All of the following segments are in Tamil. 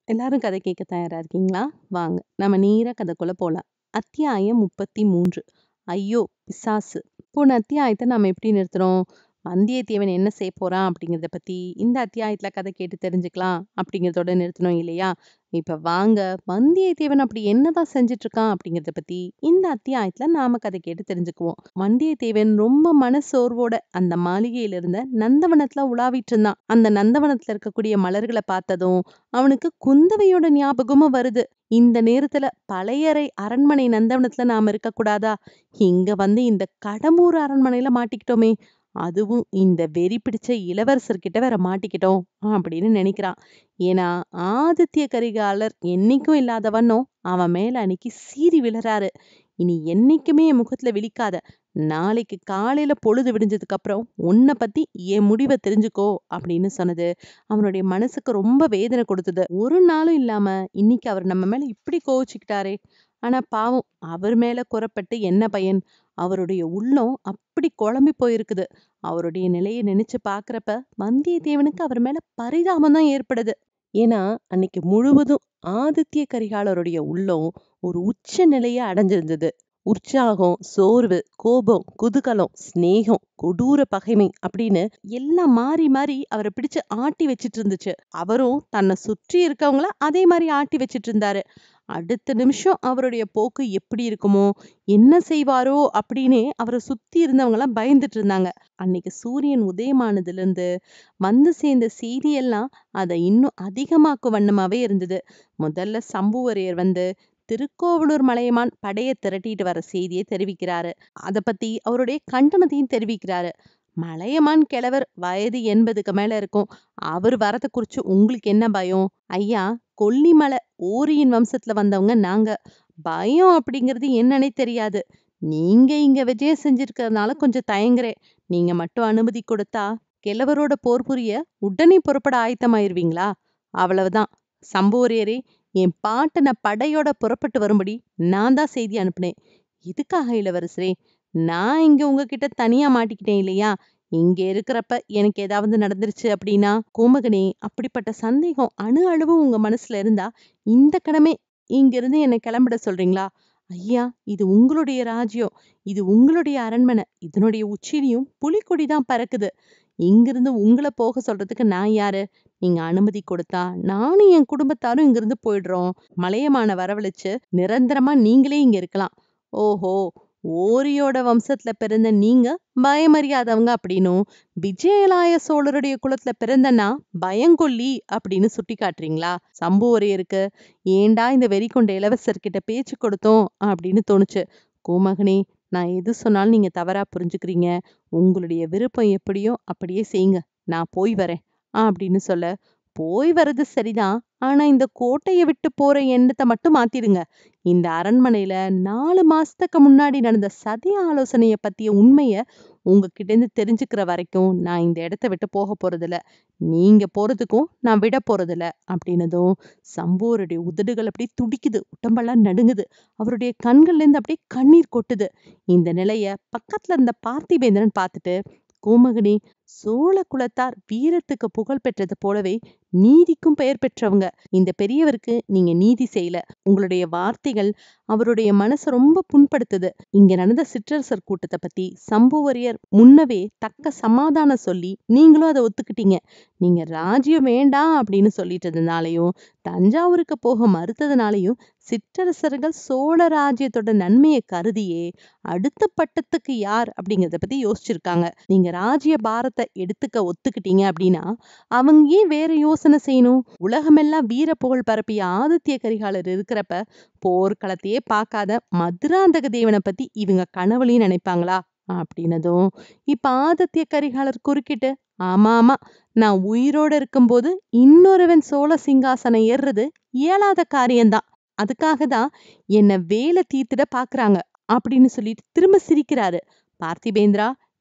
எல்லாரும் கதை கேட்க தயாரா இருக்கீங்களா? வாங்க, நம்ம நேரா கதைக்குள்ள போலாம். அத்தியாயம் 33 ஐயோ! பிசாசு! போன அத்தியாயத்த நாம எப்படி நிறுத்துனோம்? வந்தியத்தேவன் என்ன செய்யப் போறான் அப்படிங்கிறத பத்தி இந்த அத்தியாயத்துல கதை கேட்டு தெரிஞ்சுக்கலாம் அப்படிங்கிறதோட நிறுத்தினோம் இல்லையா? இப்ப வாங்க, வந்தியத்தேவன் அப்படி என்னதான் செஞ்சுட்டு இருக்கான் அப்படிங்கிறத பத்தி இந்த அத்தியாயத்துல நாம கதை கேட்டு தெரிஞ்சுக்குவோம். வந்தியத்தேவன் ரொம்ப மனசோர்வோட அந்த மாளிகையில இருந்த நந்தவனத்துல உலாவிட்டு இருந்தான். அந்த நந்தவனத்துல இருக்கக்கூடிய மலர்களை பார்த்ததும் அவனுக்கு குந்தவையோட ஞாபகமும் வருது. இந்த நேரத்துல பழையறை அரண்மனை நந்தவனத்துல நாம இருக்க கூடாதா? இங்க வந்து இந்த கடம்பூர் அரண்மனையில மாட்டிக்கிட்டோமே! அதுவும் இந்த வெறி பிடிச்ச இளவரசர்கிட்ட வேற மாட்டிக்கிட்டோம் அப்படின்னு நினைக்கிறான். ஏன்னா ஆதித்ய கரிகாலர் என்னைக்கும் இல்லாத வண்ணம் அவன் மேல அன்னைக்கு சீறி விழறாரு. இனி என்னைக்குமே என் முகத்துல விழிக்காத. நாளைக்கு காலையில பொழுது விடிஞ்சதுக்கு அப்புறம் உன்னை பத்தி என் முடிவை தெரிஞ்சுக்கோ அப்படின்னு சொன்னது அவனுடைய மனசுக்கு ரொம்ப வேதனை கொடுத்தது. ஒரு நாளும் இல்லாம இன்னைக்கு அவர் நம்ம மேல இப்படி கோவிச்சுக்கிட்டாரே! ஆனா பாவம் அவர் மேல குறப்பட்டு என்ன பயன்? அவருடைய உள்ளம் அப்படி குழம்பி போயிருக்குது. அவருடைய நிலையை நினைச்சு பாக்குறப்ப வந்தியத்தேவனுக்கு அவர் மேல பரிதாபம் தான் ஏற்படுது. ஏன்னா அன்னைக்கு முழுவதும் ஆதித்ய கரிகாலருடைய உள்ளம் ஒரு உச்ச நிலைய அடைஞ்சிருந்தது. உற்சாகம், சோர்வு, கோபம், குதூகலம், சிநேகம், கொடூர பகைமை அப்படின்னு எல்லாம் மாறி மாறி அவரை பிடிச்சு ஆட்டி வச்சிட்டு இருந்துச்சு. அவரும் தன்னை சுற்றி இருக்கவங்கள அதே மாதிரி ஆட்டி வச்சிட்டு இருந்தாரு. அடுத்த நிமிஷம் அவருடைய போக்கு எப்படி இருக்குமோ என்ன செய்வாரோ அப்படின்னே அவரை சுத்தி இருந்தவங்க எல்லாம் பயந்துட்டு இருந்தாங்க. அன்னைக்கு சூரியன் உதயமானதுல இருந்து வந்து சேர்ந்த செய்தியெல்லாம் அதை இன்னும் அதிகமாக்கும் வண்ணமாவே இருந்தது. முதல்ல சம்புவரையர் வந்து திருக்கோவலூர் மலையமான் படைய திரட்டிட்டு வர செய்தியை தெரிவிக்கிறாரு. அத பத்தி அவருடைய கண்டனத்தையும் தெரிவிக்கிறாரு. மலையமான் கிழவர் வயது எண்பதுக்கு மேல இருக்கும். அவர் வரத குறிச்சு உங்களுக்கு என்ன பயம்? ஐயா கொல்லிமலை ஓரியின் வம்சத்துல வந்தவங்க நாங்க. பயம் அப்படிங்கிறது என்னன்னே தெரியாது. நீங்க இங்க விஜயம் செஞ்சிருக்கிறதுனால கொஞ்சம் தயங்குறேன். நீங்க மட்டும் அனுமதி கொடுத்தா கிழவரோட போர் புரிய உடனே புறப்பட ஆயத்தமாயிருவீங்களா? அவ்வளவுதான். சம்புவரையரே என் பாட்டன படையோட புறப்பட்டு வரும்படி நான் தான் செய்தி அனுப்புனேன். எதுக்காக இளவரசரே? நான் இங்க உங்ககிட்ட தனியா மாட்டிக்கிட்டேன் இல்லையா? இங்க இருக்கிறப்ப எனக்கு ஏதாவது நடந்துருச்சு அப்படின்னா கோமகனே அப்படிப்பட்ட சந்தேகம் அணு அளவு உங்க மனசுல இருந்தா இந்த கடமை இங்க இருந்து என்னை கிளம்பிட சொல்றீங்களா? ஐயா இது உங்களுடைய ராஜ்யம். இது உங்களுடைய அரண்மனை. இதனுடைய உச்சியிலையும் புலிக்கொடிதான் பறக்குது. இங்கிருந்து உங்களை போக சொல்றதுக்கு நான் யாரு? நீங்க அனுமதி கொடுத்தா நானும் என் குடும்பத்தாரும் இங்கிருந்து போயிடுறோம். மலையமான வரவழைச்சு நிரந்தரமா நீங்களே இங்க இருக்கலாம். ஓஹோ ஓரியோட வம்சத்துல பிறந்த நீங்க பயமறியாதவங்க அப்படின்னும் விஜயாலய சோழருடைய குலத்துல பிறந்த நான் பயங்கொல்லி அப்படின்னு சுட்டி காட்டுறீங்களா? சம்புவரையருக்கு ஏண்டா இந்த வெறி கொண்ட இளவரசர்கிட்ட பேச்சு கொடுத்தோம் அப்படின்னு தோணுச்சு. கோமகனே நான் எது சொன்னாலும் நீங்க தவறா புரிஞ்சுக்கிறீங்க. உங்களுடைய விருப்பம் எப்படியோ அப்படியே செய்யுங்க. நான் போய் வரேன் அப்படின்னு சொல்ல போய் வர்றது சரிதான். ஆனா இந்த கோட்டைய விட்டு போற எண்ணத்தை மட்டும் மாத்திடுங்க. இந்த அரண்மனையில நாலு மாசத்துக்கு முன்னாடி நடந்த சதி ஆலோசனைய பத்திய உண்மைய உங்ககிட்ட இருந்து தெரிஞ்சுக்கிற வரைக்கும் நான் இந்த இடத்த விட்டு போக போறதில்ல. நீங்க போறதுக்கும் நான் விட போறதில்ல அப்படின்னதும் சம்புவருடைய உதடுகள் அப்படியே துடிக்குது. உடம்பெல்லாம் நடுங்குது. அவருடைய கண்கள்ல இருந்து அப்படியே கண்ணீர் கொட்டுது. இந்த நிலைய பக்கத்துல இருந்த பார்த்திபேந்திரன் பார்த்துட்டு கோமகனே சோழ குலத்தார் வீரத்துக்கு புகழ் பெற்றது போலவே நீதிக்கும் பெயர் பெற்றவங்க. இந்த பெரியவருக்கு நீங்க நீதி செய்யல. உங்களுடைய வார்த்தைகள் அவருடைய மனச ரொம்ப புண்படுத்துது. இங்க நடந்த சிற்றரசர் கூட்டத்தை பத்தி சம்புவரையர் முன்னவே தக்க சமாதானம் சொல்லி நீங்களும் அதை ஒத்துக்கிட்டீங்க. நீங்க ராஜ்யம் வேண்டாம் அப்படின்னு சொல்லிட்டதுனாலயும் தஞ்சாவூருக்கு போக மறுத்ததுனாலயும் சிற்றரசர்கள் சோழ ராஜ்யத்தோட நன்மையை கருதியே அடுத்த பட்டத்துக்கு யார் அப்படிங்கறத பத்தி யோசிச்சிருக்காங்க. நீங்க ராஜ்ய பாரத்தை எடுத்துக்க ஒத்துக்கிட்டீங்க அப்படின்னா அவங்க ஏன் வேற யோசனை செய்யணும்? உலகமெல்லாம் வீர புகழ் பரப்பிய ஆதித்ய கரிகாலர் இருக்கிறப்ப போர்க்களத்தையே பார்க்காத மதுராந்தக தேவனை பத்தி இவங்க கனவுலையும் நினைப்பாங்களா? அப்படின்னதும் இப்ப ஆதித்ய கரிகாலர் குறுக்கிட்டு ஆமா ஆமா நான் உயிரோட இருக்கும்போது இன்னொருவன் சோழ சிங்காசனம் ஏறுறது இயலாத காரியம்தான். அதுக்காக தான் என்ன வேலை தீர்த்திட பாக்குறாங்க அப்படின்னு சொல்லிட்டு திரும்ப சிரிக்கிறாரு. பார்த்திபேந்திரா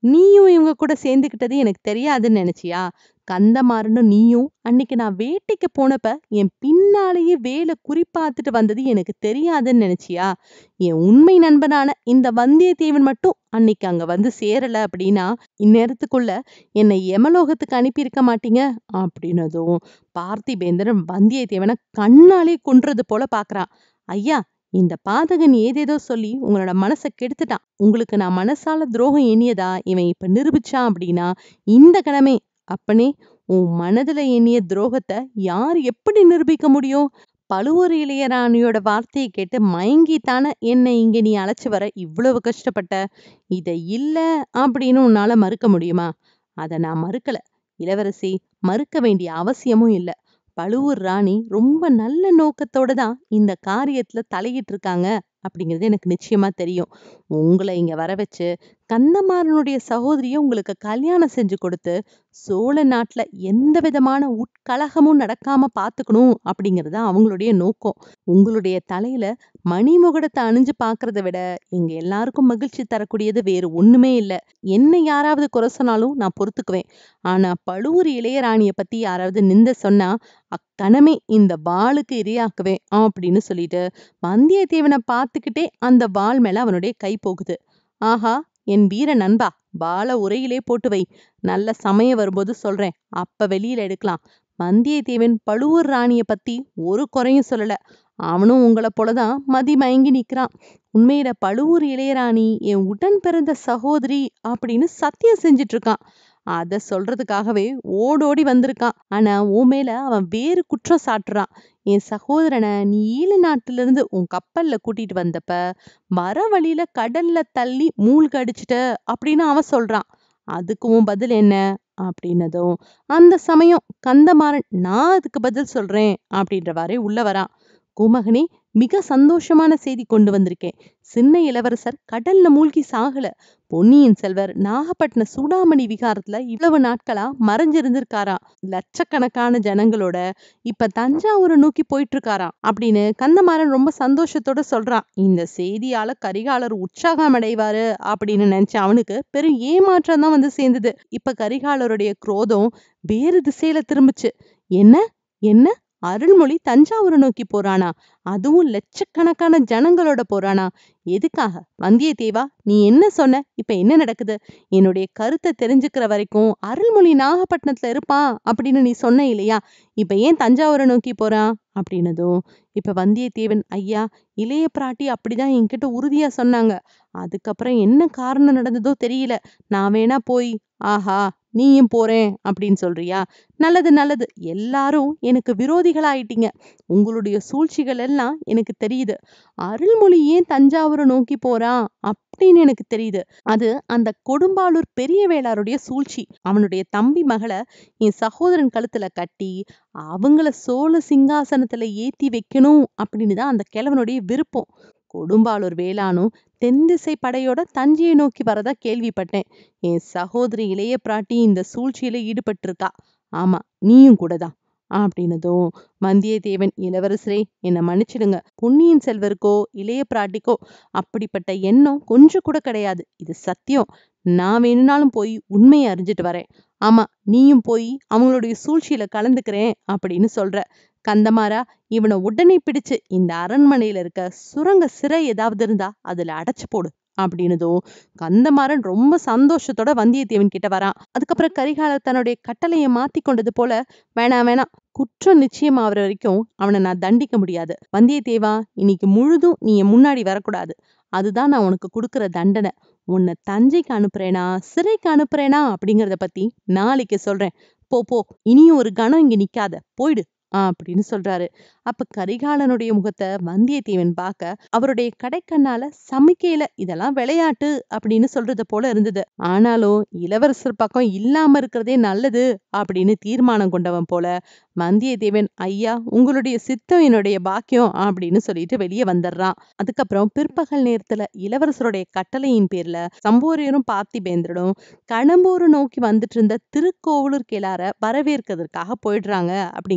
நீயும் இவங்க கூட சேர்ந்துக்கிட்டது எனக்கு தெரியாதுன்னு நினைச்சியா கந்தமாறனும் நீயும் அன்னைக்கு நான் வேட்டைக்கு போனப்ப என் பின்னாலேயே வேலை குறிப்பாத்துட்டு வந்தது எனக்கு தெரியாதுன்னு நினைச்சியா என் உண்மை நண்பனான இந்த வந்தியத்தேவன் மட்டும் அன்னைக்கு அங்க வந்து சேரல அப்படின்னா இந்நேரத்துக்குள்ள என்னை யமலோகத்துக்கு அனுப்பியிருக்க மாட்டீங்க அப்படின்னதும் பார்த்திபேந்திரன் வந்தியத்தேவனை கண்ணாலே கொன்றது போல பாக்குறான் ஐயா இந்த பாதகன் ஏதேதோ சொல்லி உங்களோட மனசை கெடுத்துட்டான் உங்களுக்கு நான் மனசால துரோகம் எண்ணியதா இவன் இப்ப நிரூபிச்சான் அப்படின்னா இந்த கடமை அப்பனே உன் மனதுல எண்ணிய துரோகத்தை யார் எப்படி நிரூபிக்க முடியும் பழுவூர் இளையராணியோட வார்த்தையை கேட்டு மயங்கித்தானே என்னை இங்க நீ அழைச்சு வர இவ்வளவு கஷ்டப்பட்ட இத இல்ல அப்படின்னு உன்னால மறுக்க முடியுமா அத நான் மறுக்கல இளவரசி மறுக்க வேண்டிய அவசியமும் இல்ல பழுவூர் ராணி ரொம்ப நல்ல நோக்கத்தோட தான் இந்த காரியத்துல தலையிட்டு இருக்காங்க அப்படிங்கிறது எனக்கு நிச்சயமா தெரியும் உங்களை இங்க வர வச்சு கந்தமாறனுடைய சகோதரிய உங்களுக்கு கல்யாணம் செஞ்சு கொடுத்து சோழ நாட்டுல எந்த விதமான உட்கலகமும் நடக்காம பாத்துக்கணும் அப்படிங்கறது அவங்களுடைய நோக்கம் உங்களுடைய தலையில மணிமுகடத்தை அணிஞ்சு பாக்குறத விட எங்க எல்லாருக்கும் மகிழ்ச்சி தரக்கூடியது வேறு ஒண்ணுமே இல்ல என்ன யாராவது குறை சொன்னாலும் நான் பொறுத்துக்குவேன் ஆனா பழுவூர் இளையராணிய பத்தி யாராவது நிந்த சொன்னா அக்கணமே இந்த வாளுக்கு இரையாக்குவேன் அப்படின்னு சொல்லிட்டு வந்தியத்தேவனை பார்த்துக்கிட்டே அந்த வாள் மேல அவனுடைய கை போகுது ஆஹா என் வீர நண்பா வாள உரையிலே போட்டு வை நல்ல சமயம் வரும்போது சொல்றேன் அப்ப வெளியில எடுக்கலாம் வந்தியத்தேவன் பழுவூர் ராணிய பத்தி ஒரு குறையும் சொல்லல அவனும் உங்களை போலதான் மதி மயங்கி நிக்கிறான் உண்மையில பழுவூர் இளையராணி என் உடன் பிறந்த சகோதரி அப்படின்னு சத்தியம் செஞ்சிட்டு இருக்கான் அத சொல்றதுக்காகவே ஓடோடி வந்திருக்கான் ஆனா உன் மேல அவன் வேறு குற்றம் சாட்டுறான் என் சகோதரனை நீ ஈழ நாட்டுல இருந்து உன் கப்பல்ல கூட்டிட்டு வந்தப்ப வர வழியில கடல்ல தள்ளி மூழ்க அடிச்சிட்ட அப்படின்னு அவன் சொல்றான் அதுக்கு உன் பதில் என்ன அப்படின்னதும் அந்த சமயம் கந்தமாறன் நான் அதுக்கு பதில் சொல்றேன் அப்படின்றவாறே உள்ள வரான் குமகனே மிக சந்தோஷமான செய்தி கொண்டு வந்திருக்கேன் சின்ன இளவரசர் கடல்ல மூழ்கி சாகல பொன்னியின் செல்வர் நாகப்பட்டின சூடாமணி விகாரத்துல இவ்வளவு நாட்களா மறைஞ்சிருந்திருக்காராம் லட்சக்கணக்கான ஜனங்களோட இப்ப தஞ்சாவூரை நோக்கி போயிட்டு இருக்காராம் அப்படின்னு கந்தமாறன் ரொம்ப சந்தோஷத்தோட சொல்றான் இந்த செய்தியால கரிகாலர் உற்சாகம் அடைவாரு அப்படின்னு நினைச்ச அவனுக்கு பெரும் ஏமாற்றம் தான் வந்து சேர்ந்தது இப்ப கரிகாலருடைய குரோதம் வேறு திசையில திரும்புச்சு என்ன என்ன அருள்மொழி தஞ்சாவூரை நோக்கி போறானா அதுவும் லட்சக்கணக்கான ஜனங்களோட போறானா எதுக்காக வந்தியத்தேவா நீ என்ன சொன்ன இப்ப என்ன நடக்குது என்னுடைய கருத்தை தெரிஞ்சுக்கிற வரைக்கும் அருள்மொழி நாகப்பட்டினத்துல இருப்பான் அப்படின்னு நீ சொன்ன இல்லையா இப்ப ஏன் தஞ்சாவூரை நோக்கி போறான் அப்படின்னதும் இப்ப வந்தியத்தேவன் ஐயா இளைய பிராட்டி அப்படிதான் என்கிட்ட உறுதியா சொன்னாங்க அதுக்கப்புறம் என்ன காரணம் நடந்ததோ தெரியல நான் வேணா போய் ஆஹா நீயும் போறேன் அப்படின்னு சொல்றியா நல்லது நல்லது எல்லாரும் எனக்கு விரோதிகளாயிட்டீங்க உங்களுடைய சூழ்ச்சிகள் எல்லாம் எனக்கு தெரியுது அருள்மொழி ஏன் தஞ்சாவூரை நோக்கி போறான் அப்படின்னு எனக்கு தெரியுது அது அந்த கொடும்பாளூர் பெரிய வேளாருடைய சூழ்ச்சி அவனுடைய தம்பி மகளை என் சகோதரன் கழுத்துல கட்டி அவங்கள சோழ சிங்காசனத்துல ஏத்தி வைக்கணும் அப்படின்னு தான் அந்த கிழவனுடைய விருப்பம் கொடும்பாளூர் வேளானும் தென்திசை படையோட தஞ்சையை நோக்கி வரதா கேள்விப்பட்டேன் என் சகோதரி இளைய பிராட்டி இந்த சூழ்ச்சியில ஈடுபட்டிருக்கா ஆமா நீயும் கூடதான் அப்படின்னதும் வந்தியத்தேவன் இளவரசரே என்னை மன்னிச்சிடுங்க பொன்னியின் செல்வருக்கோ இளைய பிராட்டிக்கோ அப்படிப்பட்ட எண்ணம் கொஞ்சம் கூட கிடையாது இது சத்தியம் நான் வேணும்னாலும் போய் உண்மையை அறிஞ்சிட்டு வரேன் ஆமா நீயும் போய் அவங்களுடைய சூழ்ச்சியில கலந்துக்கிறேன் அப்படின்னு சொல்ற கந்தமாரா இவனை உடனே பிடிச்சு இந்த அரண்மனையில இருக்க சுரங்க சிறை ஏதாவது இருந்தா அதுல அடைச்சு போடு அப்படின்னதும் கந்தமாறன் ரொம்ப சந்தோஷத்தோட வந்தியத்தேவன் கிட்ட வரான் அதுக்கப்புறம் கரிகாலர் தன்னுடைய கட்டளையை மாத்தி கொண்டது போல வேணாம் வேணாம் குற்றம் நிச்சயம் ஆகுற வரைக்கும் அவனை நான் தண்டிக்க முடியாது வந்தியத்தேவா இன்னைக்கு முழுதும் நீ என் முன்னாடி வரக்கூடாது அதுதான் நான் உனக்கு கொடுக்கிற தண்டனை உன்னை தஞ்சைக்கு அனுப்புறேனா சிறைக்கு அனுப்புறேனா அப்படிங்கறத பத்தி நாளைக்கு சொல்றேன் போ போ இனியும் ஒரு கணம் இங்க நிக்காத போயிடு அப்படின்னு சொல்றாரு அப்ப கரிகாலனுடைய முகத்தை வந்தியத்தேவன் பார்க்க அவருடைய கடைக்கண்ணால சமிக்கையில இதெல்லாம் விளையாட்டு அப்படின்னு சொல்றது போல இருந்தது ஆனாலும் இளவரசர் பக்கம் இல்லாம இருக்கிறதே நல்லது அப்படின்னு தீர்மானம் கொண்டவன் போல வந்தியத்தேவன் ஐயா உங்களுடைய சித்தம் என்னுடைய பாக்கியம் அப்படின்னு சொல்லிட்டு வெளியே வந்துடுறான் அதுக்கப்புறம் பிற்பகல் நேரத்துல இளவரசருடைய கட்டளையின் பேர்ல சம்போரியரும் பார்த்திபேந்திரனும் கடம்பூரை நோக்கி வந்துட்டு இருந்த திருக்கோவலூர் கிளார வரவேற்கிறதுக்காக போயிடுறாங்க அப்படிங்கிறத வந்திய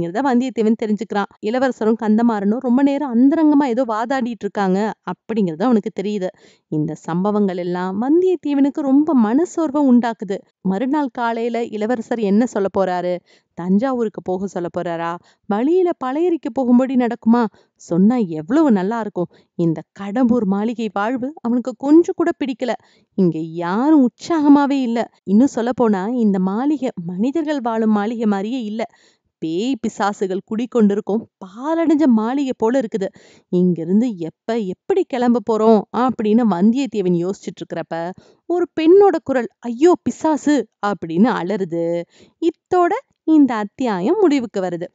வந்தியத்தேவன் தெரிஞ்சுக்கிறான் இளவரசரும் கந்தமாறனும் ரொம்ப நேரம் அந்தரங்கமா ஏதோ வாதாடிட்டு இருக்காங்க அப்படிங்கிறது அவனுக்கு தெரியுது இந்த சம்பவங்கள் எல்லாம் வந்தியத்தேவனுக்கு ரொம்ப மனசோர்வை உண்டாக்குது மறுநாள் காலையில இளவரசர் என்ன சொல்ல போறாரு தஞ்சாவூருக்கு போக சொல்ல போறாரா வழியில பழையறைக்கு போகும்படி நடக்குமா சொன்னா எவ்வளவு நல்லா இருக்கும் இந்த கடம்பூர் மாளிகை வாழ்வு அவனுக்கு கொஞ்சம் கூட பிடிக்கல இங்க யாரும் உற்சாகமாவே இல்ல இன்னும் சொல்ல போனா இந்த மாளிகை மனிதர்கள் வாழும் மாளிகை மாதிரியே இல்ல பேய் பிசாசுகள் குடிக்கொண்டிருக்கும் பாலடைஞ்ச மாளிகை போல இருக்குது இங்கிருந்து எப்ப எப்படி கிளம்ப போறோம் அப்படின்னு வந்தியத்தேவன் யோசிச்சுட்டு இருக்கிறப்ப ஒரு பெண்ணோட குரல் ஐயோ பிசாசு அப்படின்னு அலறுது இத்தோட இந்த அத்தியாயம் முடிவுக்கு வருது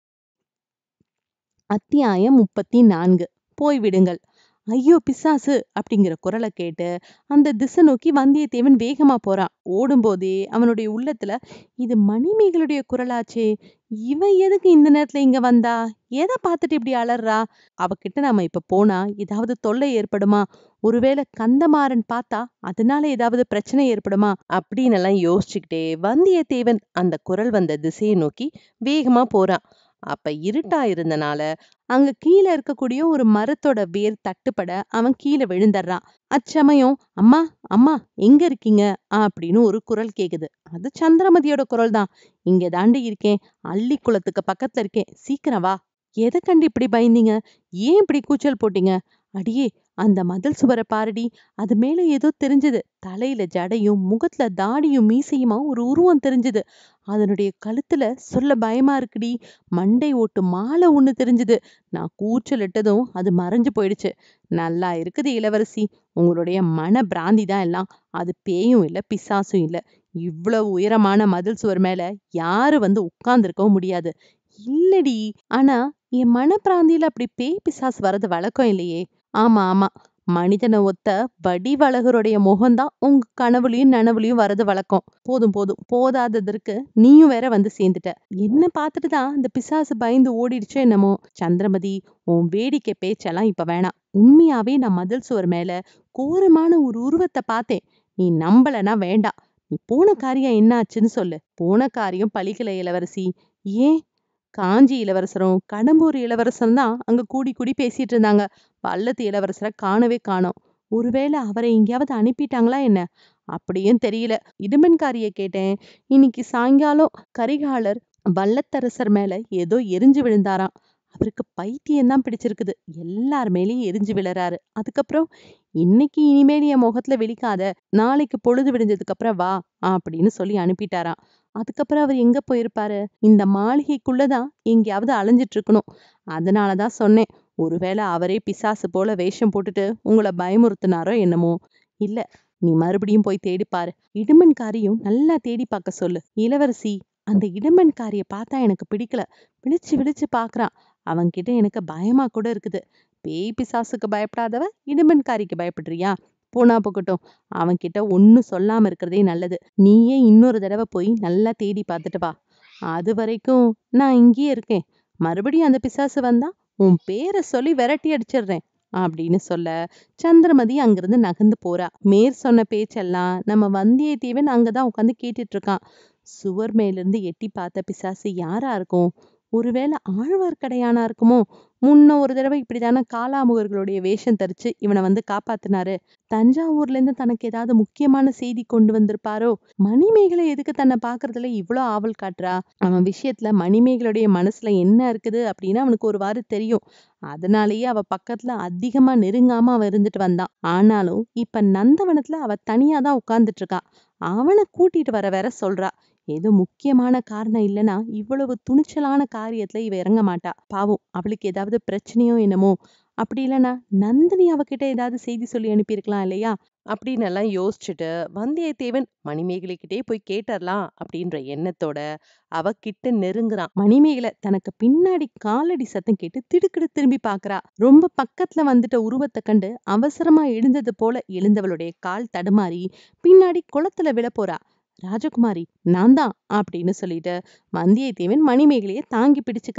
அத்தியாயம் முப்பத்தி நான்கு போய்விடுங்கள் ஐயோ பிசாசு அப்படிங்கிற குரலை கேட்டு அந்த திசை நோக்கி வந்தியத்தேவன் வேகமா போறான் ஓடும்போதே அவனுடைய உள்ளத்துல இது மணிமேகலுடைய குரலாச்சே இவ எதுக்கு இந்த நேரத்துல இங்க வந்தா எதை பார்த்துட்டு இப்படி அலறா அவகிட்ட நாம இப்ப போனா ஏதாவது தொல்லை ஏற்படுமா ஒருவேளை கந்தமாறன் பார்த்தா அதனால ஏதாவது பிரச்சனை ஏற்படுமா அப்படின்னு எல்லாம் யோசிச்சுக்கிட்டே வந்தியத்தேவன் அந்த குரல் வந்த திசையை நோக்கி வேகமா போறான் அப்ப இருட்டா இருந்தனால அங்க கீழே இருக்கக்கூடிய ஒரு மரத்தோட வேர் தட்டுப்பட அவன் கீழே விழுந்துடுறான் அச்சமயம் அம்மா அம்மா எங்க இருக்கீங்க அப்படின்னு ஒரு குரல் கேக்குது அது சந்திரமதியோட குரல் தான் இங்க தாண்டி இருக்கேன் அள்ளி குளத்துக்கு பக்கத்துல இருக்கேன் சீக்கிரம் வா எதை கண்டு இப்படி பயந்தீங்க ஏன் இப்படி கூச்சல் போட்டீங்க அடியே அந்த மதில் சுவரை பாருடி அது மேல ஏதோ தெரிஞ்சது தலையில ஜடையும் முகத்துல தாடியும் மீசையுமா ஒரு உருவம் தெரிஞ்சது அதனுடைய கழுத்துல சொல்ல பயமா இருக்குடி மண்டை ஓட்டு மாலை ஒண்ணு தெரிஞ்சது நான் கூச்சல் இட்டதும் அது மறைஞ்சு போயிடுச்சு நல்லா இருக்குது இளவரசி உங்களுடைய மன பிராந்தி தான் எல்லாம் அது பேயும் இல்ல பிசாசும் இல்ல இவ்வளவு உயரமான மதில் சுவர் மேல யாரு வந்து உட்கார்ந்துருக்கவும் முடியாது இல்லடி ஆனா என் மனப்பிராந்தியில அப்படி பேய் பிசாசு வர்றது வழக்கம் இல்லையே ஆமா ஆமா மனிதனை ஒத்த வடிவழகருடைய முகம்தான் உங்க கனவுலயும் நனவுலயும் வரது வழக்கம் போதும் போதும் போதாததற்கு நீயும் வேற வந்து சேர்ந்துட்ட என்ன பார்த்துட்டு தான் இந்த பிசாசு பயந்து ஓடிடுச்சோ என்னமோ சந்திரமதி உன் வேடிக்கை பேச்செல்லாம் இப்ப வேணாம் உண்மையாவே நான் மதில் சுவர் மேல கோரமான ஒரு உருவத்தை பார்த்தேன் நீ நம்பலனா வேண்டாம் நீ போன காரியம் என்ன ஆச்சுன்னு சொல்லு போன காரியம் பழிக்கல இளவரசி ஏன் காஞ்சி இளவரசரும் கடம்பூர் இளவரசரும் தான் அங்க கூடி கூடி பேசிட்டு இருந்தாங்க பல்லத்து இளவரசரை காணவே காணோம் ஒருவேளை அவரை எங்கேயாவது அனுப்பிட்டாங்களா என்ன அப்படியும் தெரியல இடுமன்காரிய கேட்டேன் இன்னைக்கு சாயங்காலம் கரிகாலர் வல்லத்தரசர் மேல ஏதோ எரிஞ்சு விழுந்தாராம் அவருக்கு பைத்தியம் தான் பிடிச்சிருக்குது எல்லார் மேலேயும் எரிஞ்சு விழறாரு அதுக்கப்புறம் இன்னைக்கு இனிமேல் என் முகத்துல விழிக்காத நாளைக்கு பொழுது விடிஞ்சதுக்கு அப்புறம் வா அப்படின்னு சொல்லி அனுப்பிட்டாராம் அதுக்கப்புறம் அவர் எங்க போயிருப்பாரு இந்த மாளிகைக்குள்ளதான் எங்கேயாவது அலைஞ்சிட்டு இருக்கணும் அதனாலதான் சொன்னேன் ஒருவேளை அவரே பிசாசு போல வேஷம் போட்டுட்டு உங்களை பயமுறுத்தினாரோ என்னமோ இல்ல நீ மறுபடியும் போய் தேடி பாரு இடுமன்காரியும் நல்லா தேடி பார்க்க சொல்லு இளவரசி அந்த இடுமன்காரிய பார்த்தா எனக்கு பிடிக்கல விழிச்சு விழிச்சு பாக்குறான் அவன்கிட்ட எனக்கு பயமா கூட இருக்குது பேய் பிசாசுக்கு பயப்படாதவ இடுமன்காரிக்கு பயப்படுறியா போனா போகட்டும் அவன்கிட்ட ஒன்னும் சொல்லாம இருக்கிறதே நல்லது நீயே இன்னொரு தடவை போய் நல்லா தேடி பார்த்துட்டு வா அது வரைக்கும் நான் இங்கேயே இருக்கேன் மறுபடியும் அந்த பிசாசு வந்தா உன் பேரை சொல்லி விரட்டி அடிச்சிடுறேன் அப்படின்னு சொல்ல சந்திரமதி அங்கிருந்து நகர்ந்து போறா மேற் சொன்ன பேச்செல்லாம் நம்ம வந்தியத்தேவன் அங்கதான் உட்காந்து கேட்டுட்டு இருக்கான் சுவர் மேலிருந்து எட்டி பார்த்த பிசாசு யாரா இருக்கும் ஒருவேளை ஆழ்வார்க்கடையானா இருக்குமோ முன்ன ஒரு தடவை இப்படிதானே காலாமுகர்களுடைய வேஷம் தரிச்சு இவனை வந்து காப்பாத்தினாரு தஞ்சாவூர்ல இருந்து தனக்கு ஏதாவது முக்கியமான செய்தி கொண்டு வந்திருப்பாரோ மணிமேகலை எதுக்கு தன்னை பாக்குறதுல இவ்வளோ ஆவல் காட்டுறா அவன் விஷயத்துல மணிமேகலுடைய மனசுல என்ன இருக்குது அப்படின்னு அவனுக்கு ஒரு வாரம் தெரியும் அதனாலேயே அவ பக்கத்துல அதிகமா நெருங்காம அவன் இருந்துட்டு வந்தான் ஆனாலும் இப்ப நந்தவனத்துல அவ தனியா தான் உட்கார்ந்துட்டு இருக்கா அவனை கூட்டிட்டு வர வேற சொல்றா ஏதோ முக்கியமான காரணம் இல்லைன்னா இவ்வளவு துணிச்சலான காரியத்துல இவ இறங்க மாட்டா பாவம் அவளுக்கு ஏதாவது பிரச்சனையோ என்னமோ அப்படி இல்லைன்னா நந்தினி அவகிட்ட ஏதாவது செய்தி சொல்லி அனுப்பியிருக்கலாம் இல்லையா அப்படின்னு எல்லாம் யோசிச்சுட்டு வந்தியத்தேவன் மணிமேகலை போய் கேட்டரலாம் அப்படின்ற எண்ணத்தோட அவ கிட்ட நெருங்குறான் மணிமேகலை தனக்கு பின்னாடி காலடி சத்தம் கேட்டு திடுக்கிடு திரும்பி பாக்குறா ரொம்ப பக்கத்துல வந்துட்ட உருவத்தை கண்டு அவசரமா எழுந்தது போல எழுந்தவளுடைய கால் தடுமாறி பின்னாடி குளத்துல விழ போறா ராஜகுமாரி நான் தான் அப்படின்னு சொல்லிட்டு வந்தியத்தேவன் மணிமேகலைய தாங்கி பிடிச்சுக்கிறான்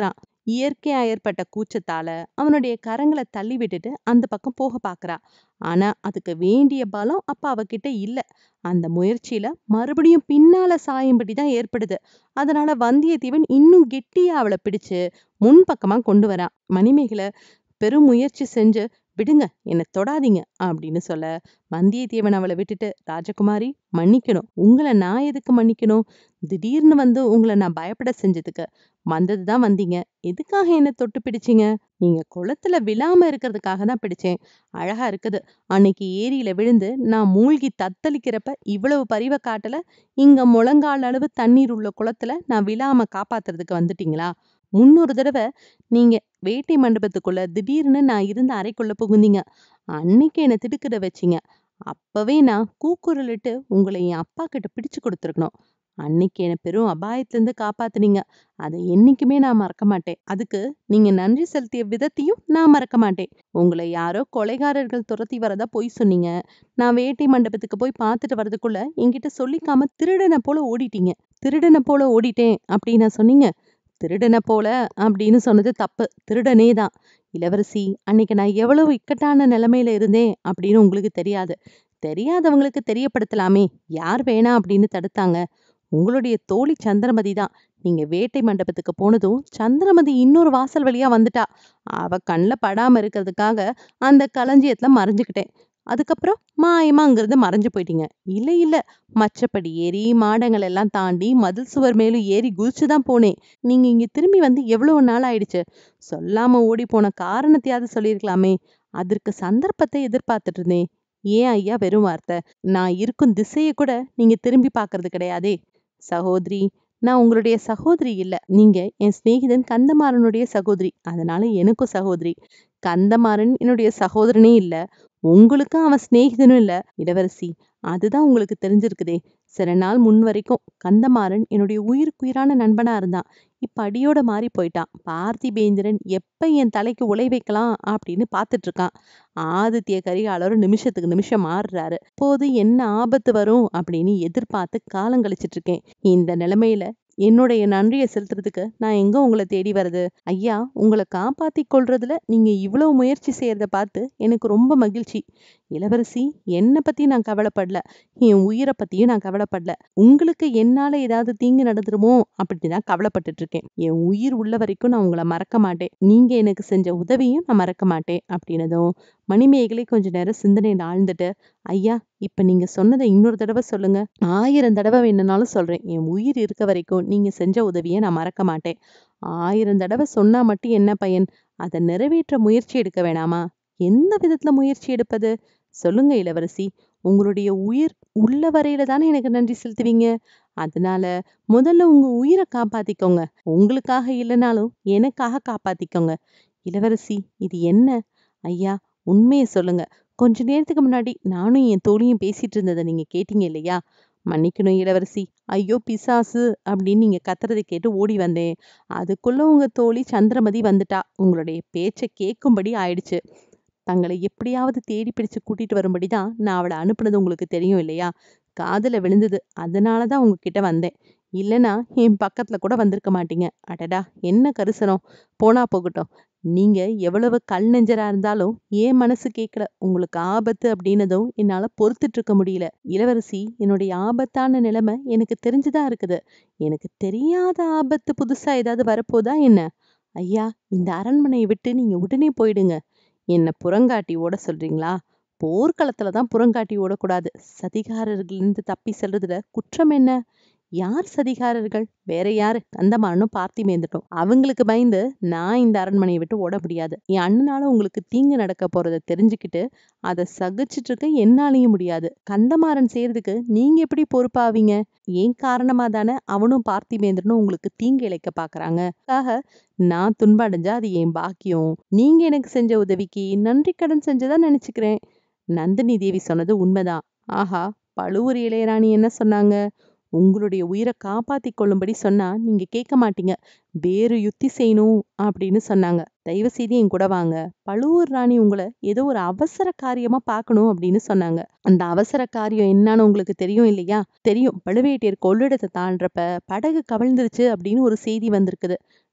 இயற்கையா ஏற்பட்ட கூச்சத்தால அவனுடைய கரங்கள தள்ளி விட்டுட்டு அந்த பக்கம் போக பாக்குறா ஆனா அதுக்கு வேண்டிய பலம் அப்ப அவகிட்ட இல்ல அந்த முயற்சியில மறுபடியும் பின்னால சாயும்படிதான் ஏற்படுது அதனால வந்தியத்தேவன் இன்னும் கெட்டியா அவளை பிடிச்சு முன்பக்கமா கொண்டு வரான் மணிமேகலை பெரும் முயற்சி செஞ்சு விடுங்க என்ன தொடாதீங்க அப்படின்னு சொல்ல வந்தியத்தேவன் அவளை விட்டுட்டு ராஜகுமாரி மன்னிக்கணும் உங்களை நான் எதுக்கு மன்னிக்கணும் திடீர்னு வந்து உங்களை நான் பயப்பட செஞ்சதுக்கு வந்ததுதான் வந்தீங்க எதுக்காக என்ன தொட்டு பிடிச்சீங்க நீங்க குளத்துல விழாம இருக்கிறதுக்காக தான் பிடிச்சேன் அழகா இருக்குது அன்னைக்கு ஏரியில விழுந்து நான் மூழ்கி தத்தளிக்கிறப்ப இவ்வளவு பரிவை காட்டல இங்க முழங்கால் அளவு தண்ணீர் உள்ள குளத்துல நான் விழாம காப்பாத்துறதுக்கு வந்துட்டீங்களா முன்னொரு தடவை நீங்க வேட்டை மண்டபத்துக்குள்ள திடீர்னு நான் இருந்த அறைக்குள்ள புகுந்தீங்க அன்னைக்கு என்ன திடுக்கிட வச்சீங்க அப்பவே நான் கூக்குரலிட்டு உங்களை என் அப்பா கிட்ட பிடிச்சு கொடுத்துருக்கணும் அன்னைக்கு என்ன பெரும் அபாயத்திலிருந்து காப்பாத்துனீங்க அதை என்னைக்குமே நான் மறக்க மாட்டேன் அதுக்கு நீங்க நன்றி செலுத்திய விதத்தையும் நான் மறக்க மாட்டேன் உங்களை யாரோ கொலைகாரர்கள் துரத்தி வரதா பொய் சொன்னீங்க நான் வேட்டை மண்டபத்துக்கு போய் பார்த்துட்டு வரதுக்குள்ள என்கிட்ட சொல்லிக்காம திருடனை போல ஓடிட்டீங்க திருடனை போல ஓடிட்டேன் அப்படின்னு சொன்னீங்க திருடனை போல அப்படின்னு சொன்னது தப்பு திருடனே தான் இளவரசி அன்னைக்கு நான் எவ்வளவு இக்கட்டான நிலைமையில இருந்தேன் அப்படின்னு உங்களுக்கு தெரியாது தெரியாதவங்களுக்கு தெரியப்படுத்தலாமே யார் வேணா அப்படின்னு தடுத்தாங்க உங்களுடைய தோழி சந்திரமதி தான் நீங்க வேட்டை மண்டபத்துக்கு போனதும் சந்திரமதி இன்னொரு வாசல் வழியா வந்துட்டா அவ கண்ணில் படாம இருக்கிறதுக்காக அந்த களஞ்சியத்துல மறைஞ்சுக்கிட்டேன் அதுக்கப்புறம் மாயமா அங்கிருந்து மறைஞ்சு போயிட்டீங்க இல்ல இல்ல மச்சப்படி ஏறி மாடங்கள் எல்லாம் தாண்டி மதில் சுவர் மேலும் ஏறி குதிச்சுதான் போனேன் நீங்க இங்க திரும்பி வந்து எவ்வளவு நாள் ஆயிடுச்சு சொல்லாம ஓடி போன காரணத்தையாவது சொல்லியிருக்கலாமே அதற்கு சந்தர்ப்பத்தை எதிர்பார்த்துட்டு இருந்தேன் ஏன் ஐயா வெறும் வார்த்தை நான் இருக்கும் திசையை கூட நீங்க திரும்பி பார்க்கிறது கிடையாதே சகோதரி நான் உங்களுடைய சகோதரி இல்ல நீங்க என் சிநேகிதன் கந்தமாறனுடைய சகோதரி அதனால எனக்கும் சகோதரி கந்தமாறன் என்னுடைய சகோதரனே இல்ல உங்களுக்கும் அவன் சிநேகிதனும் இல்ல இளவரசி அதுதான் உங்களுக்கு தெரிஞ்சிருக்குதே சில நாள் முன் வரைக்கும் கந்தமாறன் என்னுடைய உயிருக்குயிரான நண்பனா இருந்தான் இப்ப அடியோட மாறி போயிட்டான் பார்த்திபேந்திரன் எப்ப என் தலைக்கு உலை வைக்கலாம் அப்படின்னு பாத்துட்டு இருக்கான் ஆதித்ய கரிகாலர் நிமிஷத்துக்கு நிமிஷம் மாறுறாரு போது என்ன ஆபத்து வரும் அப்படின்னு எதிர்பார்த்து காலம் கழிச்சிட்டு இருக்கேன் இந்த நிலைமையில என்னுடைய நன்றியை செலுத்துறதுக்கு நான் எங்க உங்களை தேடி வர்றது ஐயா உங்களை காப்பாத்தி கொள்றதுல நீங்க இவ்வளவு முயற்சி செய்யறத பார்த்து எனக்கு ரொம்ப மகிழ்ச்சி இளவரசி என்னை பத்தி நான் கவலைப்படல என் உயிரை பத்தியும் நான் கவலைப்படல உங்களுக்கு என்னால ஏதாவது தீங்கு நடந்துருமோ அப்படின்னு தான் கவலைப்பட்டுட்டு இருக்கேன் என் உயிர் உள்ள வரைக்கும் நான் உங்களை மறக்க மாட்டேன் நீங்க எனக்கு செஞ்ச உதவியும் நான் மறக்க மாட்டேன் அப்படின்னதும் மணிமேகலை கொஞ்ச நேரம் சிந்தனையில் ஆழ்ந்துட்டு ஐயா இப்ப நீங்க சொன்னதை இன்னொரு தடவை சொல்லுங்க ஆயிரம் தடவை வேணும்னாலும் சொல்றேன் என் உயிர் இருக்க வரைக்கும் நீங்க செஞ்ச உதவியை நான் மறக்க மாட்டேன் ஆயிரம் தடவை சொன்னா மட்டும் என்ன பயன் அதை நிறைவேற்ற முயற்சி எடுக்க வேணாமா எந்த விதத்துல முயற்சி எடுப்பது சொல்லுங்க இளவரசி உங்களுடைய உயிர் உள்ள வரையில தானே எனக்கு நன்றி செலுத்துவீங்க அதனால முதல்ல உங்க உயிரை காப்பாத்திக்கோங்க உங்களுக்காக இல்லைனாலும் எனக்காக காப்பாத்திக்கோங்க இளவரசி இது என்ன ஐயா உண்மையை சொல்லுங்க கொஞ்ச நேரத்துக்கு முன்னாடி நானும் என் தோழியும் பேசிட்டு இருந்ததை நீங்க கேட்டீங்க இல்லையா மன்னிக்கணும் இளவரசி ஐயோ பிசாசு அப்படின்னு நீங்க கத்துறதை கேட்டு ஓடி வந்தேன் அதுக்குள்ள உங்க தோழி சந்திரமதி வந்துட்டா உங்களுடைய பேச்சை கேட்கும்படி ஆயிடுச்சு தங்களை எப்படியாவது தேடி பிடிச்சு கூட்டிட்டு வரும்படி தான் நான் அவளை அனுப்புனது உங்களுக்கு தெரியும் இல்லையா காதுல விழுந்தது அதனாலதான் உங்ககிட்ட வந்தேன் இல்லைன்னா என் பக்கத்துல கூட வந்திருக்க மாட்டீங்க அடடா என்ன கரிசனம் போனா போகட்டும் நீங்க எவ்வளவு கல் நெஞ்சரா இருந்தாலும் ஏன் மனசு கேட்கல உங்களுக்கு ஆபத்து அப்படின்னதும் என்னால பொறுத்துட்டு இருக்க முடியல இளவரசி என்னுடைய ஆபத்தான நிலைமை எனக்கு தெரிஞ்சுதான் இருக்குது எனக்கு தெரியாத ஆபத்து புதுசா ஏதாவது வரப்போதா என்ன ஐயா இந்த அரண்மனையை விட்டு நீங்க உடனே போயிடுங்க என்ன புறங்காட்டி ஓட சொல்றீங்களா போர்க்களத்துல தான் புறங்காட்டி ஓடக்கூடாது சதிகாரர்களிருந்து தப்பி செல்றதுல குற்றம் என்ன யார் சதிகாரர்கள் வேற யாரு கந்தமாறனும் பார்த்திபேந்திரனும் அவங்களுக்கு பயந்து நான் இந்த அரண்மனையை விட்டு ஓட முடியாது என் அண்ணனால உங்களுக்கு தீங்கு நடக்க போறத தெரிஞ்சுக்கிட்டு அதை சகிச்சிட்டு இருக்க என்னாலையும் முடியாது கந்தமாறன் செய்யறதுக்கு நீங்க எப்படி பொறுப்பாவீங்க ஏன் காரணமா தானே அவனும் பார்த்திபேந்திரனும் உங்களுக்கு தீங்கு இழைக்க பாக்குறாங்க ஆக நான் துன்படைஞ்சா அது என் பாக்கியம் நீங்க எனக்கு செஞ்ச உதவிக்கு நன்றி கடன் செஞ்சதா நினைச்சுக்கிறேன் நந்தினி தேவி சொன்னது உண்மைதான் ஆஹா பழுவூர் இளையராணி என்ன சொன்னாங்க உங்களுடைய உயிரை காப்பாத்தி கொள்ளும்படி சொன்னா நீங்க கேட்க மாட்டீங்க வேறு யுத்தி செய்யணும் அப்படின்னு சொன்னாங்க தயவு செய்து என் கூட வாங்க பழுவூர் ராணி உங்களை ஏதோ ஒரு அவசர காரியமா பார்க்கணும் அப்படின்னு சொன்னாங்க அந்த அவசர காரியம் என்னன்னு உங்களுக்கு தெரியும் இல்லையா தெரியும் பழுவேட்டையர் கொள்ளிடத்தை தாண்டறப்ப படகு கவிழ்ந்துருச்சு அப்படின்னு ஒரு செய்தி வந்திருக்குது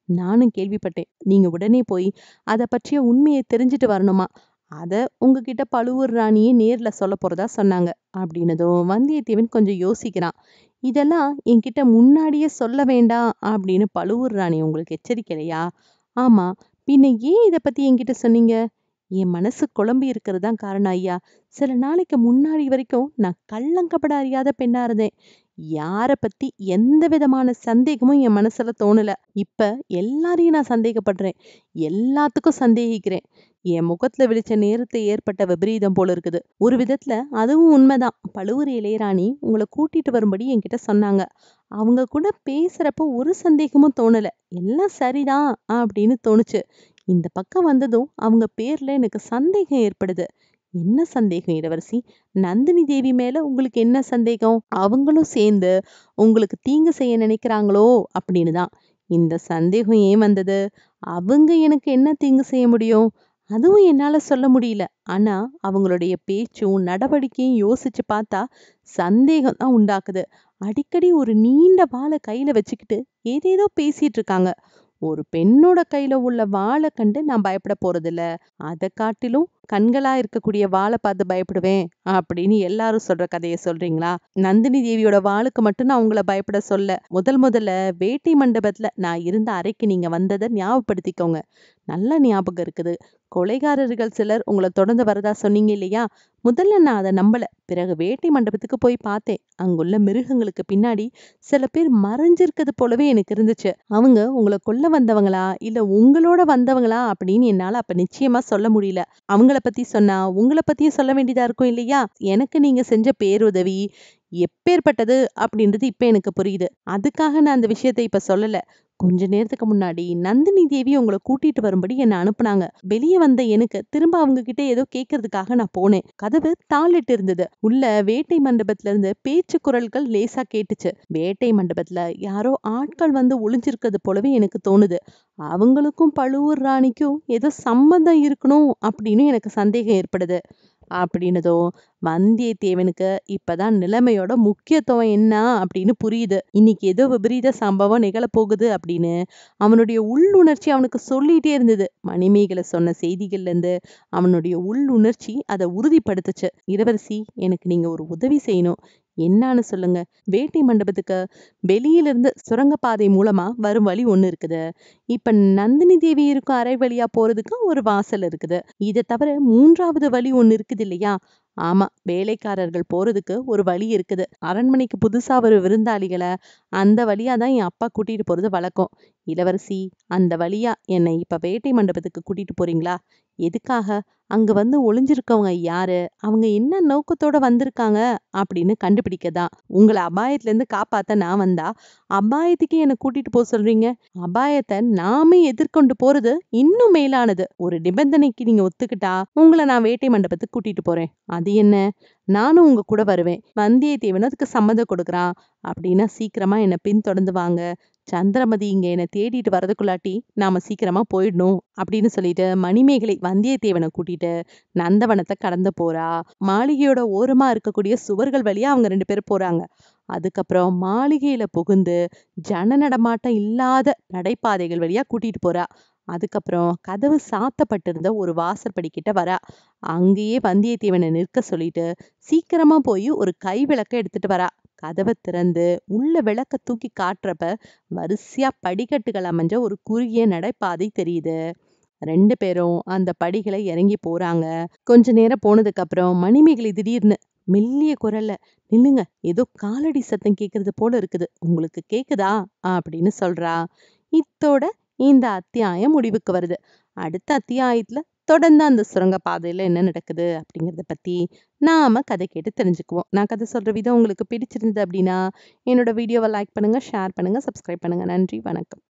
நானும் கேள்விப்பட்டேன் நீங்க உடனே போய் அத பற்றிய உண்மையை தெரிஞ்சுட்டு வரணுமா அத உங்ககிட்ட பழுவூர் ராணியே நேர்ல சொல்ல போறதா சொன்னாங்க அப்படின்னதும் வந்தியத்தேவன் கொஞ்சம் யோசிக்கிறான் இதெல்லாம் என்கிட்ட முன்னாடியே சொல்ல வேண்டாம் அப்படின்னு பழுவூர் ராணி உங்களுக்கு எச்சரிக்கலையா ஆமா பின்ன ஏன் இத பத்தி என்கிட்ட சொன்னீங்க என் மனசு குழம்பி இருக்கிறது தான் காரணம் ஐயா சில நாளைக்கு முன்னாடி வரைக்கும் நான் கள்ளங்கபட அறியாத பெண்ணா இருந்தேன் யார பத்தி எந்த விதமான சந்தேகமும் என் மனசுல தோணல இப்ப எல்லாரையும் நான் சந்தேகப்படுறேன் எல்லாத்துக்கும் சந்தேகிக்கிறேன் என் முகத்துல விழிச்ச நேரத்துல ஏற்பட்ட விபரீதம் போல இருக்குது ஒரு விதத்துல அதுவும் உண்மைதான் பழுவூர் இளையராணி உங்களை கூட்டிட்டு வரும்படி என்கிட்ட சொன்னாங்க அவங்க கூட பேசுறப்ப ஒரு சந்தேகமும் தோணல எல்லாம் சரிதான் அப்படின்னு தோணுச்சு இந்த பக்கம் வந்ததும் அவங்க பேர்ல எனக்கு சந்தேகம் ஏற்படுது என்ன சந்தேகம் இளவரசி நந்தினி தேவி மேல உங்களுக்கு என்ன சந்தேகம் அவங்களும் சேர்ந்து உங்களுக்கு தீங்கு செய்ய நினைக்கிறாங்களோ அப்படின்னு தான் இந்த சந்தேகம் ஏன் வந்தது அவங்க எனக்கு என்ன தீங்கு செய்ய முடியும் அதுவும் என்னால சொல்ல முடியல ஆனா அவங்களுடைய பேச்சும் நடவடிக்கையும் யோசிச்சு பார்த்தா சந்தேகம் தான் உண்டாக்குது அடிக்கடி ஒரு நீண்ட வாளை கையில வச்சுக்கிட்டு ஏதேதோ பேசிட்டு இருக்காங்க ஒரு பெண்ணோட கையில உள்ள வாளை கண்டு நான் பயப்பட போறதில்ல அதை காட்டிலும் கண்களா இருக்கக்கூடிய வாளை பார்த்து பயப்படுவேன் அப்படின்னு எல்லாரும் சொல்ற கதையை சொல்றீங்களா நந்தினி தேவியோட வாளுக்கு மட்டும் நான் உங்களை பயப்பட சொல்ல முதல் முதல்ல வேட்டை மண்டபத்துல நான் இருந்த அறைக்கு நீங்க வந்ததை ஞாபகப்படுத்திக்கோங்க நல்ல ஞாபகம் இருக்குது கொலைகாரர்கள் சிலர் உங்களை தொடர்ந்து வரதா சொன்னீங்க இல்லையா முதல்ல நான் அதை நம்பல பிறகு வேட்டை மண்டபத்துக்கு போய் பார்த்தேன் அங்குள்ள மிருகங்களுக்கு பின்னாடி சில பேர் மறைஞ்சிருக்கிறது போலவே எனக்கு இருந்துச்சு அவங்க உங்களை கொல்ல வந்தவங்களா இல்ல உங்களோட வந்தவங்களா அப்படின்னு என்னால அப்ப நிச்சயமா சொல்ல முடியல அவங்கள பத்தி சொன்னா உங்களை பத்தியும் சொல்ல வேண்டியதா இருக்கும் இல்லையா எனக்கு நீங்க செஞ்ச பேருதவி எப்பேற்பட்டது அப்படின்றது இப்ப எனக்கு புரியுது அதுக்காக நான் அந்த விஷயத்தை இப்ப சொல்லல கொஞ்ச நேரத்துக்கு முன்னாடி நந்தினி தேவி உங்களை கூட்டிட்டு வரும்படி என்ன அனுப்புனாங்க வெளியே வந்த எனக்கு திரும்ப அவங்க கிட்ட ஏதோ கேட்கறதுக்காக நான் போனேன் கதவு தாளிட்டு இருந்தது உள்ள வேட்டை மண்டபத்துல இருந்து பேச்சு குரல்கள் லேசா கேட்டுச்சு வேட்டை மண்டபத்துல யாரோ ஆட்கள் வந்து ஒளிஞ்சிருக்கிறது போலவே எனக்கு தோணுது அவங்களுக்கும் பழுவூர் ராணிக்கும் ஏதோ சம்மந்தம் இருக்கணும் அப்படின்னு எனக்கு சந்தேகம் ஏற்படுது அப்படின்னதோ வந்தியத்தேவனுக்கு இப்பதான் நிலைமையோட முக்கியத்துவம் என்ன அப்படின்னு புரியுது இன்னைக்கு ஏதோ விபரீத சம்பவம் நிகழப்போகுது அப்படின்னு அவனுடைய உள்ளுணர்ச்சி அவனுக்கு சொல்லிட்டே இருந்தது மணிமேகலை சொன்ன செய்திகள்ல இருந்து அவனுடைய உள்ளுணர்ச்சி அதை உறுதிப்படுத்துச்சு இளவரசி எனக்கு நீங்க ஒரு உதவி செய்யணும் என்னன்னு சொல்லுங்க வேட்டை மண்டபத்துக்கு வெளியில இருந்து சுரங்கப்பாதை மூலமா வரும் வழி ஒண்ணு இருக்குது இப்ப நந்தினி தேவி இருக்கும் அறை வழியா போறதுக்கு ஒரு வாசல் இருக்குது இதை தவிர மூன்றாவது வழி ஒண்ணு இருக்குது இல்லையா ஆமா வேலைக்காரர்கள் போறதுக்கு ஒரு வழி இருக்குது அரண்மனைக்கு புதுசா ஒரு விருந்தாளிகளை அந்த வழியா தான் என் அப்பா கூட்டிட்டு போறது வழக்கம் இளவரசி அந்த வழியா என்னை இப்ப வேட்டை மண்டபத்துக்கு கூட்டிட்டு போறீங்களா எதுக்காக அங்க வந்து ஒளிஞ்சிருக்கவங்க யாரு அவங்க என்ன நோக்கத்தோட வந்திருக்காங்க அப்படின்னு கண்டுபிடிக்கதான் உங்களை அபாயத்துல இருந்து காப்பாத்த நான் வந்தா அபாயத்துக்கு என்ன கூட்டிட்டு போக சொல்றீங்க அபாயத்தை நாமே எதிர்கொண்டு போறது இன்னும் மேலானது ஒரு நிபந்தனைக்கு நீங்க ஒத்துக்கிட்டா உங்களை நான் வேட்டை மண்டபத்துக்கு கூட்டிட்டு போறேன் அது என்ன நானும் உங்க கூட வருவேன் வந்தியத்தேவன் அதுக்கு சம்மதம் கொடுக்குறான் அப்படின்னா சீக்கிரமா என்னை பின்தொடர்ந்து வாங்க சந்திரமதி இங்க என்னை தேடிட்டு வரதுக்குள்ளாட்டி நாம சீக்கிரமா போயிடணும் அப்படின்னு சொல்லிட்டு மணிமேகலை வந்தியத்தேவனை கூட்டிட்டு நந்தவனத்தை கடந்து போறா மாளிகையோட ஓரமா இருக்கக்கூடிய சுவர்கள் வழியா அவங்க ரெண்டு பேரும் போறாங்க அதுக்கப்புறம் மாளிகையில புகுந்து ஜன நடமாட்டம் இல்லாத நடைபாதைகள் வழியா கூட்டிட்டு போறா அதுக்கப்புறம் கதவு சாத்தப்பட்டிருந்த ஒரு வாசற்படி கிட்ட வரா அங்கேயே வந்தியத்தேவனை நிற்க சொல்லிட்டு சீக்கிரமா போய் ஒரு கை விளக்க எடுத்துட்டு வரா கதவை திறந்து உள்ள விளக்க தூக்கி காட்டுறப்ப வரிசையா படிக்கட்டுகள் அமைஞ்ச ஒரு குறுகிய நடைபாதை தெரியுது ரெண்டு பேரும் அந்த படிகளை இறங்கி போறாங்க கொஞ்ச நேரம் போனதுக்கு அப்புறம் மணிமேகலை திடீர்னு மெல்லிய குரல்ல நில்லுங்க ஏதோ காலடி சத்தம் கேக்குறது போல இருக்குது உங்களுக்கு கேக்குதா அப்படின்னு சொல்றா இத்தோட இந்த அத்தியாயம் முடிவுக்கு வருது அடுத்த அத்தியாயத்துல தொடர்ந்து அந்த சுரங்க பாதையில என்ன நடக்குது அப்படிங்கறத பத்தி நாம கதை கேட்டு தெரிஞ்சுக்குவோம் நான் கதை சொல்ற விதம் உங்களுக்கு பிடிச்சிருந்தது அப்படின்னா என்னோட வீடியோவை லைக் பண்ணுங்க ஷேர் பண்ணுங்க சப்ஸ்கிரைப் பண்ணுங்க நன்றி வணக்கம்